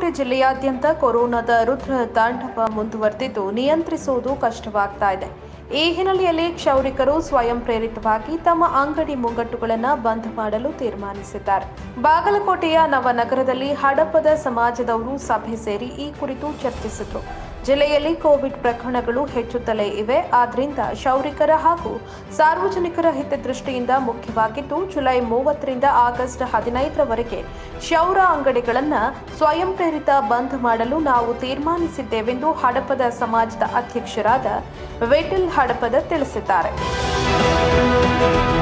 ದಾವಣಗೆರೆ ಜಿಲ್ಲೆಯಾದ್ಯಂತ ಕೊರೋನಾದ ರುದ್ರ ತಾಂಡವ ಮುಂದುವರೆದಿದ್ದು ನಿಯಂತ್ರಿಸುವುದು ಕಷ್ಟವಾಗ್ತಾ ಇದೆ ಈ ಹಿನ್ನೆಲೆಯಲ್ಲಿ ಕ್ಷೌರಿಕರು ಸ್ವಯಂ ಪ್ರೇರಿತವಾಗಿ ತಮ್ಮ ಅಂಗಡಿ ಮುಂಗಟ್ಟುಗಳನ್ನು ಬಂದ್ ಮಾಡಲು ತೀರ್ಮಾನಿಸಿದ್ದಾರೆ ಬಾಗಲಕೋಟೆಯ ನವನಗರದಲ್ಲಿ ಹಡಪದ ಸಮಾಜದವರು ಸಭೆ ಸೇರಿ ಈ ಕುರಿತು ಚರ್ಚಿಸಿದ್ರು ಜಿಲ್ಲೆಯಲ್ಲಿ ಕೋವಿಡ್ ಪ್ರಕರಣಗಳು ಹೆಚ್ಚುತ್ತಲೇ ಇವೆ ಆದ್ರಿಂದ ಕ್ಷೌರಿಕರ ಹಾಗೂ ಸಾರ್ವಜನಿಕರ ಹಿತದೃಷ್ಟಿಯಿಂದ ಮುಖ್ಯವಾಗಿದ್ದು ಜುಲೈ ಮೂವತ್ತರಿಂದ ಆಗಸ್ಟ್ ಹದಿನೈದರವರೆಗೆ ಕ್ಷೌರ ಅಂಗಡಿಗಳನ್ನು ಸ್ವಯಂ ಪ್ರೇರಿತ ಬಂದ್ ಮಾಡಲು ನಾವು ತೀರ್ಮಾನಿಸಿದ್ದೇವೆಂದು ಹಡಪದ ಸಮಾಜದ ಅಧ್ಯಕ್ಷರಾದ ವಿಠಲ್ ಹಡಪದ ತಿಳಿಸಿದ್ದಾರೆ